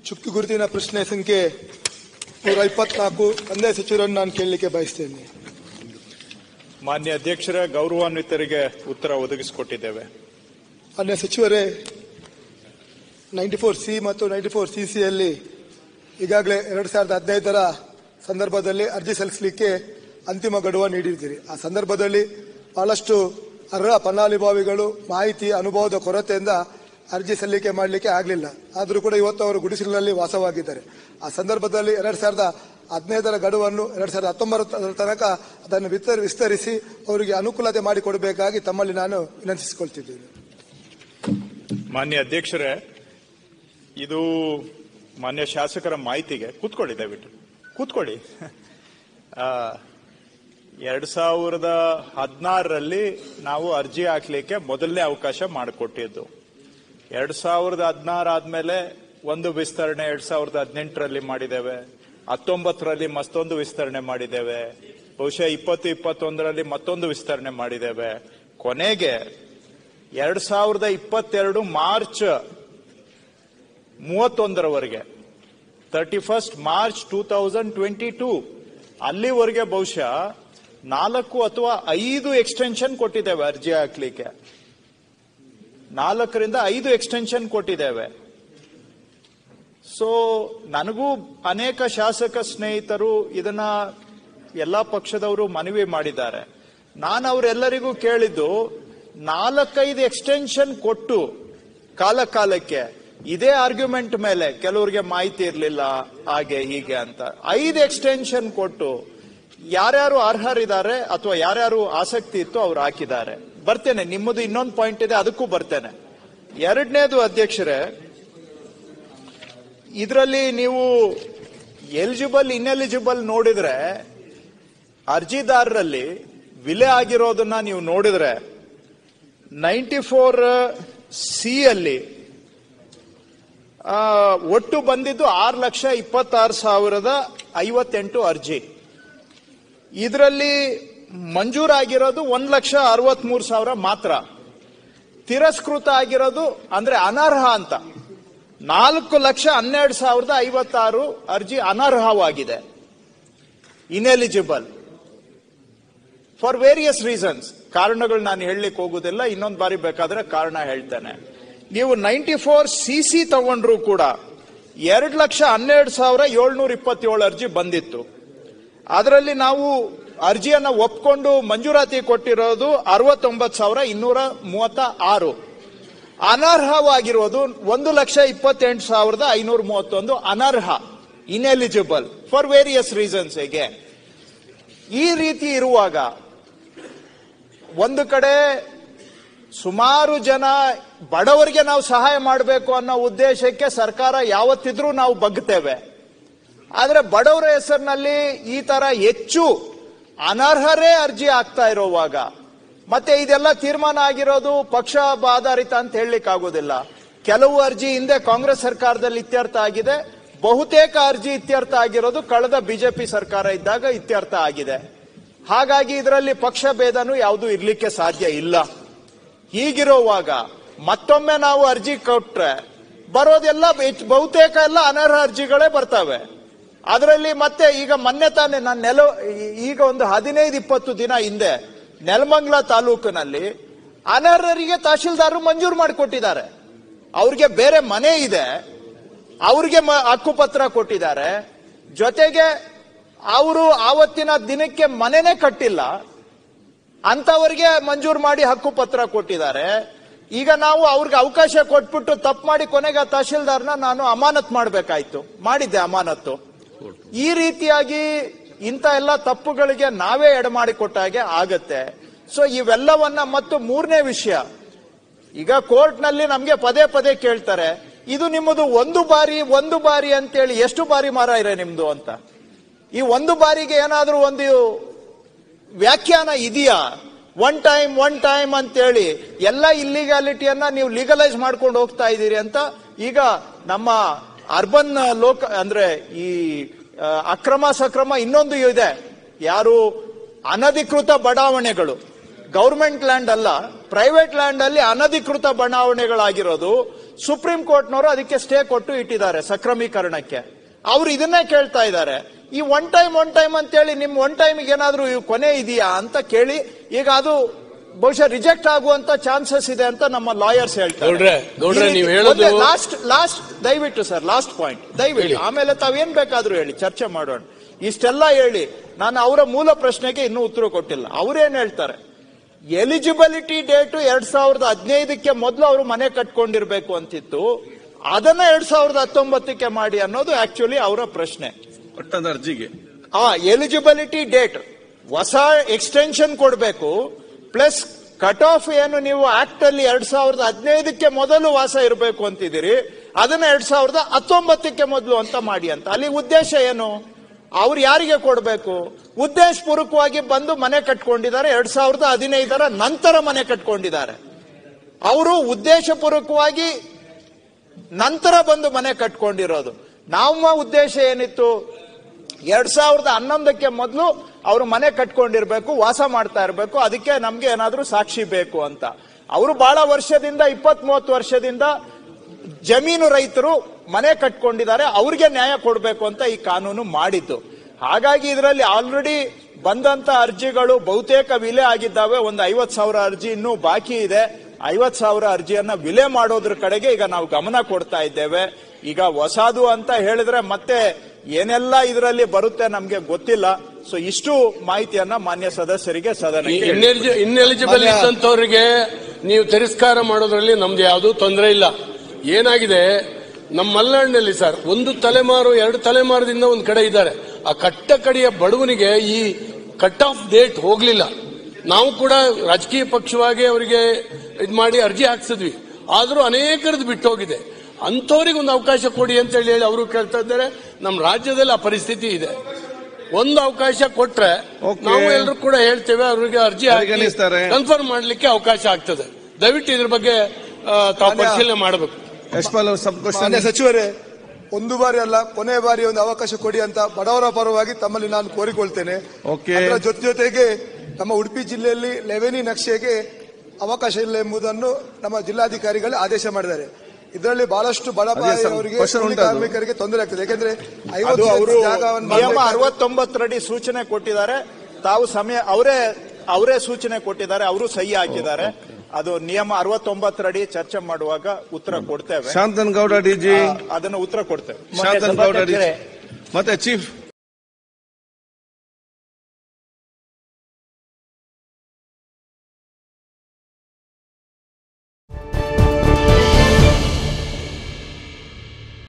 ಚುಕ್ಕಿ ಗುರುತಿನ ಪ್ರಶ್ನೆ ಸಂಖ್ಯೆ ನೂರ ಇಪ್ಪತ್ನಾಲ್ಕು ಕಂದಾಯ ಸಚಿವರನ್ನು ನಾನು ಕೇಳಲಿಕ್ಕೆ ಬಯಸ್ತೇನೆ ಮಾನ್ಯ ಅಧ್ಯಕ್ಷರ ಗೌರವಾನ್ವಿತರಿಗೆ ಉತ್ತರ ಒದಗಿಸಿಕೊಟ್ಟಿದ್ದೇವೆ ಮಾನ್ಯ ಸಚಿವರೇ ನೈಂಟಿ ಫೋರ್ ಸಿ ಮತ್ತು ನೈಂಟಿ ಫೋರ್ ಸಿ ಸಿಯಲ್ಲಿ ಈಗಾಗಲೇ ಎರಡು ಸಾವಿರದ ಹದಿನೈದರ ಸಂದರ್ಭದಲ್ಲಿ ಅರ್ಜಿ ಸಲ್ಲಿಸಲಿಕ್ಕೆ ಅಂತಿಮ ಗಡುವು ನೀಡಿದ್ದೀರಿ ಆ ಸಂದರ್ಭದಲ್ಲಿ ಬಹಳಷ್ಟು ಅರ್ಹ ಫಲಾನುಭವಿಗಳು ಮಾಹಿತಿ ಅನುಭವದ ಕೊರತೆಯಿಂದ ಅರ್ಜಿ ಸಲ್ಲಿಕೆ ಮಾಡಲಿಕ್ಕೆ ಆಗಲಿಲ್ಲ ಆದರೂ ಕೂಡ ಇವತ್ತು ಅವರು ಗುಡಿಸಲಿನಲ್ಲಿ ವಾಸವಾಗಿದ್ದಾರೆ ಆ ಸಂದರ್ಭದಲ್ಲಿ ಎರಡು ಸಾವಿರದ ಹದಿನೈದರ ಗಡುವನ್ನು ಎರಡು ಸಾವಿರದ ಹತ್ತೊಂಬತ್ತರ ತನಕ ಅದನ್ನು ವಿಸ್ತರಿ ವಿಸ್ತರಿಸಿ ಅವರಿಗೆ ಅನುಕೂಲತೆ ಮಾಡಿಕೊಡಬೇಕಾಗಿ ತಮ್ಮಲ್ಲಿ ನಾನು ವಿನಂತಿಸಿಕೊಳ್ತಿದ್ದೇನೆ ಮಾನ್ಯ ಅಧ್ಯಕ್ಷರೇ ಇದು ಮಾನ್ಯ ಶಾಸಕರ ಮಾಹಿತಿಗೆ ಕೂತ್ಕೊಳ್ಳಿ ದಯವಿಟ್ಟು ಕೂತ್ಕೊಳ್ಳಿ ಆ, ಎರಡ್ ಸಾವಿರದ ಹದಿನಾರರಲ್ಲಿ ನಾವು ಅರ್ಜಿ ಹಾಕ್ಲಿಕ್ಕೆ ಮೊದಲನೇ ಅವಕಾಶ ಮಾಡಿಕೊಟ್ಟಿದ್ದು ಎರಡ್ ಸಾವಿರದ ಹದಿನಾರು ಆದ್ಮೇಲೆ ಒಂದು ವಿಸ್ತರಣೆ ಎರಡ್ ಸಾವಿರದ ಹದಿನೆಂಟರಲ್ಲಿ ಮಾಡಿದ್ದೇವೆ ಹತ್ತೊಂಬತ್ತರಲ್ಲಿ ಮತ್ತೊಂದು ವಿಸ್ತರಣೆ ಮಾಡಿದ್ದೇವೆ ಬಹುಶಃ ಇಪ್ಪತ್ತು ಇಪ್ಪತ್ತೊಂದರಲ್ಲಿ ಮತ್ತೊಂದು ವಿಸ್ತರಣೆ ಮಾಡಿದ್ದೇವೆ ಕೊನೆಗೆ ಎರಡ್ ಸಾವಿರದ ಇಪ್ಪತ್ತೆರಡು ಮಾರ್ಚ್ ಮೂವತ್ತೊಂದರವರೆಗೆ thirty first March two thousand twenty two ಅಲ್ಲಿವರೆಗೆ ಬಹುಶಃ ನಾಲ್ಕು ಅಥವಾ ಐದು ಎಕ್ಸ್ಟೆನ್ಷನ್ ಕೊಟ್ಟಿದ್ದೇವೆ ಅರ್ಜಿ ಹಾಕ್ಲಿಕ್ಕೆ ನಾಲ್ಕರಿಂದ ಐದು ಎಕ್ಸ್ಟೆನ್ಷನ್ ಕೊಟ್ಟಿದ್ದೇವೆ ಸೊ ನನಗೂ ಅನೇಕ ಶಾಸಕ ಸ್ನೇಹಿತರು ಇದನ್ನ ಎಲ್ಲಾ ಪಕ್ಷದವರು ಮನವಿ ಮಾಡಿದ್ದಾರೆ ನಾನು ಅವರೆಲ್ಲರಿಗೂ ಕೇಳಿದ್ದು ನಾಲ್ಕೈದು ಎಕ್ಸ್ಟೆನ್ಷನ್ ಕೊಟ್ಟು ಕಾಲ ಕಾಲಕ್ಕೆ ಇದೇ ಆರ್ಗ್ಯುಮೆಂಟ್ ಮೇಲೆ ಕೆಲವರಿಗೆ ಮಾಹಿತಿ ಇರಲಿಲ್ಲ ಹಾಗೆ ಹೀಗೆ ಅಂತ ಐದು ಎಕ್ಸ್ಟೆನ್ಷನ್ ಕೊಟ್ಟು ಯಾರ್ಯಾರು ಅರ್ಹರಿದ್ದಾರೆ ಅಥವಾ ಯಾರ್ಯಾರು ಆಸಕ್ತಿ ಇತ್ತು ಅವ್ರು ಹಾಕಿದ್ದಾರೆ ಬರ್ತೇನೆ ನಿಮ್ಮದು ಇನ್ನೊಂದು ಪಾಯಿಂಟ್ ಇದೆ ಅದಕ್ಕೂ ಬರ್ತೇನೆ ಎರಡನೇದು ಅಧ್ಯಕ್ಷರೇ ಇದರಲ್ಲಿ ನೀವು ಎಲಿಜಿಬಲ್ ಇನ್ಎಲಿಜಿಬಲ್ ನೋಡಿದ್ರೆ ಅರ್ಜಿದಾರರಲ್ಲಿ ವಿಲೆ ಆಗಿರೋದನ್ನ ನೀವು ನೋಡಿದ್ರೆ ನೈಂಟಿ ಫೋರ್ ಸಿ ಅಲ್ಲಿ ಆ, ಒಟ್ಟು ಬಂದಿದ್ದು ಆರು ಲಕ್ಷ ಇಪ್ಪತ್ತಾರು ಸಾವಿರದ ಐವತ್ತೆಂಟು ಅರ್ಜಿ ಇದರಲ್ಲಿ ಮಂಜೂರಾಗಿರೋದು ಒಂದ್ ಲಕ್ಷ ಅರವತ್ಮೂರು ಸಾವಿರ ಮಾತ್ರ ತಿರಸ್ಕೃತ ಆಗಿರೋದು ಅಂದ್ರೆ ಅನರ್ಹ ಅಂತ ನಾಲ್ಕು ಲಕ್ಷ ಹನ್ನೆರಡು ಸಾವಿರದ ಐವತ್ತಾರು ಅರ್ಜಿ ಅನರ್ಹವಾಗಿದೆ ಇನ್ಎಲಿಜಿಬಲ್ ಫಾರ್ ವೇರಿಯಸ್ ರೀಸನ್ಸ್ ಕಾರಣಗಳು ನಾನು ಹೇಳಲಿಕ್ಕೆ ಹೋಗುದಿಲ್ಲ ಇನ್ನೊಂದು ಬಾರಿ ಬೇಕಾದ್ರೆ ಕಾರಣ ಹೇಳ್ತೇನೆ ನೀವು ನೈಂಟಿ ಫೋರ್ ಸಿ ಸಿ ತಗೊಂಡ್ರು ಕೂಡ ಎರಡು ಲಕ್ಷ ಹನ್ನೆರಡು ಸಾವಿರ ಏಳ್ನೂರ ಇಪ್ಪತ್ತೇಳು ಅರ್ಜಿ ಬಂದಿತ್ತು ಅದರಲ್ಲಿ ನಾವು ಅರ್ಜಿಯನ್ನ ಒಪ್ಕೊಂಡು ಮಂಜೂರಾತಿ ಕೊಟ್ಟಿರೋದು ಅರವತ್ತೊಂಬತ್ತು ಸಾವಿರ ಇನ್ನೂರ ಮೂವತ್ತ ಆರು ಅನರ್ಹವಾಗಿರೋದು ಒಂದು ಲಕ್ಷ ಇಪ್ಪತ್ತೆಂಟು ಸಾವಿರದ ಐನೂರ ಮೂವತ್ತೊಂದು ಅನರ್ಹ ineligible for various reasons again ಈ ರೀತಿ ಇರುವಾಗ ಒಂದು ಕಡೆ ಸುಮಾರು ಜನ ಬಡವರಿಗೆ ನಾವು ಸಹಾಯ ಮಾಡಬೇಕು ಅನ್ನೋ ಉದ್ದೇಶಕ್ಕೆ ಸರ್ಕಾರ ಯಾವತ್ತಿದ್ರೂ ನಾವು ಬಗ್ತೇವೆ ಆದ್ರೆ ಬಡವರ ಹೆಸರಿನಲ್ಲಿ ಈ ತರ ಹೆಚ್ಚು ಅನರ್ಹರೇ ಅರ್ಜಿ ಆಗ್ತಾ ಇರೋವಾಗ ಮತ್ತೆ ಇದೆಲ್ಲ ತೀರ್ಮಾನ ಆಗಿರೋದು ಪಕ್ಷ ಆಧಾರಿತ ಅಂತ ಹೇಳಲಿಕ್ಕೆ ಆಗೋದಿಲ್ಲ ಕೆಲವು ಅರ್ಜಿ ಹಿಂದೆ ಕಾಂಗ್ರೆಸ್ ಸರ್ಕಾರದಲ್ಲಿ ಇತ್ಯರ್ಥ ಆಗಿದೆ ಬಹುತೇಕ ಅರ್ಜಿ ಇತ್ಯರ್ಥ ಆಗಿರೋದು ಕಳೆದ ಬಿಜೆಪಿ ಸರ್ಕಾರ ಇದ್ದಾಗ ಇತ್ಯರ್ಥ ಆಗಿದೆ ಹಾಗಾಗಿ ಇದರಲ್ಲಿ ಪಕ್ಷ ಭೇದನೂ ಯಾವುದೂ ಇರ್ಲಿಕ್ಕೆ ಸಾಧ್ಯ ಇಲ್ಲ ಹೀಗಿರುವಾಗ ಮತ್ತೊಮ್ಮೆ ನಾವು ಅರ್ಜಿ ಕೊಟ್ರೆ ಬರೋದೆಲ್ಲ ಹೆಚ್ಚ್- ಬಹುತೇಕ ಎಲ್ಲ ಅನರ್ಹ ಅರ್ಜಿಗಳೇ ಬರ್ತವೆ ಅದರಲ್ಲಿ ಮತ್ತೆ ಈಗ ಮೊನ್ನೆ ತಾನೇ ನಾನು ನೆಲ ಈ- ಈಗ ಒಂದು ಹದಿನೈದು ಇಪ್ಪತ್ತು ದಿನ ಹಿಂದೆ ನೆಲಮಂಗಲ ತಾಲೂಕಿನಲ್ಲಿ ಅನರ್ಹರಿಗೆ ತಹಶೀಲ್ದಾರರು ಮಂಜೂರು ಮಾಡಿಕೊಟ್ಟಿದ್ದಾರೆ ಅವ್ರಿಗೆ ಬೇರೆ ಮನೆ ಇದೆ ಅವ್ರಿಗೆ ಮ- ಹಕ್ಕುಪತ್ರ ಕೊಟ್ಟಿದ್ದಾರೆ ಜೊತೆಗೆ ಅವರು ಆವತ್ತಿನ ದಿನಕ್ಕೆ ಮನೆನೇ ಕಟ್ಟಿಲ್ಲ ಅಂತವರಿಗೆ ಮಂಜೂರು ಮಾಡಿ ಹಕ್ಕುಪತ್ರ ಕೊಟ್ಟಿದ್ದಾರೆ ಈಗ ನಾವು ಅವ್ರಿಗೆ ಅವಕಾಶ ಕೊಟ್ಬಿಟ್ಟು ತಪ್ಪು ಮಾಡಿ ಕೊನೆಗೆ ಆ ತಹಶೀಲ್ದಾರ್ನ ನಾನು ಅಮಾನತ್ ಮಾಡಬೇಕಾಯ್ತು ಮಾಡಿದ್ದೆ ಅಮಾನತ್ತು ಈ ರೀತಿಯಾಗಿ ಇಂಥ ಎಲ್ಲ ತಪ್ಪುಗಳಿಗೆ ನಾವೇ ಎಡಮಾಡಿ ಕೊಟ್ಟಾಗೆ ಆಗತ್ತೆ ಸೊ ಇವೆಲ್ಲವನ್ನ ಮತ್ತು ಮೂರನೇ ವಿಷಯ ಈಗ ಕೋರ್ಟ್ ನಲ್ಲಿ ನಮ್ಗೆ ಪದೇ ಪದೇ ಕೇಳ್ತಾರೆ ಇದು ನಿಮ್ಮದು ಒಂದು ಬಾರಿ ಒಂದು ಬಾರಿ ಅಂತೇಳಿ ಎಷ್ಟು ಬಾರಿ ಮರ ಇದೆ ನಿಮ್ದು ಅಂತ ಈ ಒಂದು ಬಾರಿಗೆ ಏನಾದ್ರೂ ಒಂದು ವ್ಯಾಖ್ಯಾನ ಇದೆಯಾ ಒನ್ ಟೈಮ್ ಒನ್ ಟೈಮ್ ಅಂತೇಳಿ ಎಲ್ಲ ಇಲ್ಲಿಗಾಲಿಟಿಯನ್ನ ನೀವು ಲೀಗಲೈಸ್ ಮಾಡ್ಕೊಂಡು ಹೋಗ್ತಾ ಇದ್ದೀರಿ ಅಂತ ಈಗ ನಮ್ಮ ಅರ್ಬನ್ ಲೋಕ ಅಂದ್ರೆ ಈ ಆ, ಅಕ್ರಮ ಸಕ್ರಮ ಇನ್ನೊಂದು ಇದೆ ಯಾರು ಅನಧಿಕೃತ ಬಡಾವಣೆಗಳು ಗೌರ್ಮೆಂಟ್ ಲ್ಯಾಂಡ್ ಅಲ್ಲ ಪ್ರೈವೇಟ್ ಲ್ಯಾಂಡ್ ಅಲ್ಲಿ ಅನಧಿಕೃತ ಬಡಾವಣೆಗಳಾಗಿರೋದು ಸುಪ್ರೀಂ ಕೋರ್ಟ್ನವರು ಅದಕ್ಕೆ ಸ್ಟೇ ಕೊಟ್ಟು ಇಟ್ಟಿದ್ದಾರೆ ಸಕ್ರಮೀಕರಣಕ್ಕೆ ಅವ್ರು ಇದನ್ನೇ ಕೇಳ್ತಾ ಇದ್ದಾರೆ ಈ ಒನ್ ಟೈಮ್ ಒನ್ ಟೈಮ್ ಅಂತೇಳಿ ನಿಮ್ ಒನ್ ಟೈಮಿಗೆ ಏನಾದ್ರೂ ಈ ಕೊನೆ ಇದೆಯಾ ಅಂತ ಕೇಳಿ ಈಗ ಅದು ಬಹುಶಃ ರಿಜೆಕ್ಟ್ ಆಗುವಂತ ಚಾನ್ಸಸ್ ಇದೆ ಅಂತ ನಮ್ಮ ಲಾಯರ್ಸ್ ಗೌಡ್ರೆ, ಗೌಡ್ರೆ, ನೀವ್ ಹೇಳೋದು- ಲಾಸ್ಟ್ ಲಾಸ್ಟ್ ದಯವಿಟ್ಟು ಸರ್ ಲಾಸ್ಟ್ ಪಾಯಿಂಟ್ ದಯವಿಟ್ಟು ಆಮೇಲೆ ತಾವೇನ್ ಬೇಕಾದ್ರೂ ಹೇಳಿ ಚರ್ಚೆ ಮಾಡೋಣ ಇಷ್ಟೆಲ್ಲ ಹೇಳಿ ನಾನು ಅವರ ಮೂಲ ಪ್ರಶ್ನೆಗೆ ಇನ್ನೂ ಉತ್ತರ ಕೊಟ್ಟಿಲ್ಲ ಅವ್ರೇನ್ ಹೇಳ್ತಾರೆ ಎಲಿಜಿಬಿಲಿಟಿ ಡೇಟ್ ಎರಡ್ ಸಾವಿರದ ಹದಿನೈದಕ್ಕೆ ಮೊದಲು ಅವರು ಮನೆ ಕಟ್ಕೊಂಡಿರ್ಬೇಕು ಅಂತಿತ್ತು ಅದನ್ನ ಎರಡ್ ಸಾವಿರದ ಹತ್ತೊಂಬತ್ತಕ್ಕೆ ಮಾಡಿ ಅನ್ನೋದು ಆಕ್ಚುಲಿ ಅವರ ಪ್ರಶ್ನೆ ಪಟ್ಟದ ಅರ್ಜಿಗೆ ಆ ಎಲಿಜಿಬಿಲಿಟಿ ಡೇಟ್ ಹೊಸ ಎಕ್ಸ್ಟೆನ್ಷನ್ ಕೊಡಬೇಕು ಪ್ಲಸ್ ಕಟ್ ಆಫ್ ಏನು ನೀವು ಆಕ್ಟ್ ಅಲ್ಲಿ ಎರಡ್ ಸಾವಿರದ ಹದಿನೈದಕ್ಕೆ ಮೊದಲು ವಾಸ ಇರಬೇಕು ಅಂತಿದ್ದೀರಿ ಅದನ್ನ ಎರಡ್ ಸಾವಿರದ ಹತ್ತೊಂಬತ್ತಕ್ಕೆ ಮೊದಲು ಅಂತ ಮಾಡಿ ಅಂತ ಅಲ್ಲಿ ಉದ್ದೇಶ ಏನು ಅವ್ರು ಯಾರಿಗೆ ಕೊಡಬೇಕು ಉದ್ದೇಶಪೂರ್ವಕವಾಗಿ ಬಂದು ಮನೆ ಕಟ್ಕೊಂಡಿದ್ದಾರೆ ಎರಡ್ ಸಾವಿರದ ಹದಿನೈದರ ನಂತರ ಮನೆ ಕಟ್ಕೊಂಡಿದ್ದಾರೆ ಅವರು ಉದ್ದೇಶಪೂರ್ವಕವಾಗಿ ನಂತರ ಬಂದು ಮನೆ ಕಟ್ಕೊಂಡಿರೋದು ನಮ್ಮ ಉದ್ದೇಶ ಏನಿತ್ತು ಎರಡ್ ಸಾವಿರದ ಹನ್ನೊಂದಕ್ಕೆ ಮೊದಲು ಅವರು ಮನೆ ಕಟ್ಕೊಂಡಿರ್ಬೇಕು ವಾಸ ಮಾಡ್ತಾ ಇರಬೇಕು ಅದಕ್ಕೆ ನಮ್ಗೆ ಏನಾದ್ರೂ ಸಾಕ್ಷಿ ಬೇಕು ಅಂತ ಅವರು ಬಹಳ ವರ್ಷದಿಂದ ಇಪ್ಪತ್ ಮೂವತ್ತು ವರ್ಷದಿಂದ ಜಮೀನು ರೈತರು ಮನೆ ಕಟ್ಕೊಂಡಿದ್ದಾರೆ ಅವ್ರಿಗೆ ನ್ಯಾಯ ಕೊಡಬೇಕು ಅಂತ ಈ ಕಾನೂನು ಮಾಡಿದ್ದು ಹಾಗಾಗಿ ಇದರಲ್ಲಿ ಆಲ್ರೆಡಿ ಬಂದಂತ ಅರ್ಜಿಗಳು ಬಹುತೇಕ ವಿಲೆ ಆಗಿದ್ದಾವೆ ಒಂದು ಐವತ್ ಸಾವಿರ ಅರ್ಜಿ ಇನ್ನೂ ಬಾಕಿ ಇದೆ ಐವತ್ ಸಾವಿರ ಅರ್ಜಿಯನ್ನ ವಿಲೆ ಮಾಡೋದ್ರ ಕಡೆಗೆ ಈಗ ನಾವು ಗಮನ ಕೊಡ್ತಾ ಇದ್ದೇವೆ ಈಗ ಹೊಸದು ಅಂತ ಹೇಳಿದ್ರೆ ಮತ್ತೆ ಏನೆಲ್ಲ ಇದರಲ್ಲಿ ಬರುತ್ತೆ ನಮ್ಗೆ ಗೊತ್ತಿಲ್ಲ ಸೊ ಇಷ್ಟು ಮಾಹಿತಿಯನ್ನ ಮಾನ್ಯ ಸದಸ್ಯರಿಗೆ ಸದನಕ್ಕೆ ಹೇಳಿದೆ. ಇನ್ಎಲಿಜಿಬಲ್ ಇದ್ದಂತವ್ರಿಗೆ ನೀವು ತಿರಸ್ಕಾರ ಮಾಡೋದ್ರಲ್ಲಿ ನಮ್ದು ಯಾವ್ದು ತೊಂದರೆ ಇಲ್ಲ ಏನಾಗಿದೆ ನಮ್ಮ ಮಲೆನಾಡಿನಲ್ಲಿ ಸರ್ ಒಂದು ತಲೆಮಾರು ಎರಡು ತಲೆಮಾರದಿಂದ ಒಂದು ಕಡೆ ಇದ್ದಾರೆ ಆ ಕಟ್ಟ ಕಡೆಯ ಬಡವನಿಗೆ ಈ ಕಟ್ ಆಫ್ ಡೇಟ್ ಹೋಗ್ಲಿಲ್ಲ ನಾವು ಕೂಡ ರಾಜಕೀಯ ಪಕ್ಷವಾಗಿ ಅವರಿಗೆ ಇದು ಮಾಡಿ ಅರ್ಜಿ ಹಾಕ್ಸಿದ್ವಿ ಆದ್ರೂ ಅನೇಕರದ್ದು ಬಿಟ್ಟು ಹೋಗಿದೆ ಅಂಥವ್ರಿಗೆ ಒಂದು ಅವಕಾಶ ಕೊಡಿ ಅಂತ ಹೇಳಿ ಹೇಳಿ ಅವರು ಕೇಳ್ತಾ ಇದ್ದಾರೆ ನಮ್ಮ ರಾಜ್ಯದಲ್ಲಿ ಆ ಪರಿಸ್ಥಿತಿ ಇದೆ ಒಂದು ಅವಕಾಶ ಕೊಟ್ರೆ Okay. ನಾವು ಎಲ್ಲರೂ ಕೂಡ ಹೇಳ್ತೇವೆ ಅವ್ರಿಗೆ ಅರ್ಜಿ ಪರಿಗಣಿಸ್ತಾರೆ. ಕನ್ಫರ್ಮ್ ಮಾಡ್ಲಿಕ್ಕೆ ಅವಕಾಶ ಆಗ್ತದೆ ದಯವಿಟ್ಟು ಇದ್ರ ಬಗ್ಗೆ ಆ, ತಾವು ಮಾನ್ಯ- ಪರಿಶೀಲನೆ ಮಾಡಬೇಕು ಯಶ್ಪಾಲ್ ಅವ್ರ ಸಬ್ ಕ್ವಶನ್ ಮಾನ್ಯ ಸಚಿವರೇ ಒಂದು ಬಾರಿ ಅಲ್ಲ ಕೊನೆ ಬಾರಿ ಒಂದು ಅವಕಾಶ ಕೊಡಿ ಅಂತ ಬಡವರ ಪರವಾಗಿ ತಮ್ಮಲ್ಲಿ ನಾನು ಕೋರಿಕೊಳ್ತೇನೆ Okay. ಅದರ ಜೊತೆ ಜೊತೆಗೆ ನಮ್ಮ ಉಡುಪಿ ಜಿಲ್ಲೆಯಲ್ಲಿ ಲೆವೆನಿ ನಕ್ಷೆಗೆ ಅವಕಾಶ ಇಲ್ಲ ಎಂಬುದನ್ನು ನಮ್ಮ ಜಿಲ್ಲಾಧಿಕಾರಿಗಳು ಆದೇಶ ಮಾಡಿದ್ದಾರೆ ಇದರಲ್ಲಿ ಬಹಳಷ್ಟು ಬಡ ಅದೇ ಸರ್, ಅವರಿಗೆ question ಕೂಲಿ ಉಂಟು ಅದು. ಕಾರ್ಮಿಕರಿಗೆ ತೊಂದರೆ ಆಗ್ತದೆ ಯಾಕಂದ್ರೆ ಅದು ಐವತ್ತು ಅವರು ಜಾಗವನ್ನು ನಿಯಮ ಮಾಡ್ಬೇಕಾದ್ರೆ- ಅರವತ್ತೊಂಬತ್ತರಡಿ ಸೂಚನೆ ಕೊಟ್ಟಿದ್ದಾರೆ ತಾವು ಸಮಯ ಅವರೇ ಅವರೇ ಸೂಚನೆ ಕೊಟ್ಟಿದ್ದಾರೆ ಅವರು ಸಹಿ ಹಾಕಿದ್ದಾರೆ ಅದು ನಿಯಮ ಅರವತ್ತೊಂಬತ್ತರಡಿ ಚರ್ಚೆ ಮಾಡುವಾಗ ಉತ್ತರ ಕೊಡ್ತೇವೆ ಶಾಂತನ್ ಗೌಡ ಡಿಜಿ ಆ, ಅದನ್ನ ಉತ್ತರ ಕೊಡ್ತೇವೆ ಶಾಂತನ್ ಗೌಡ ಡಿಜಿ ಮತ್ತೆ ಚೀಫ್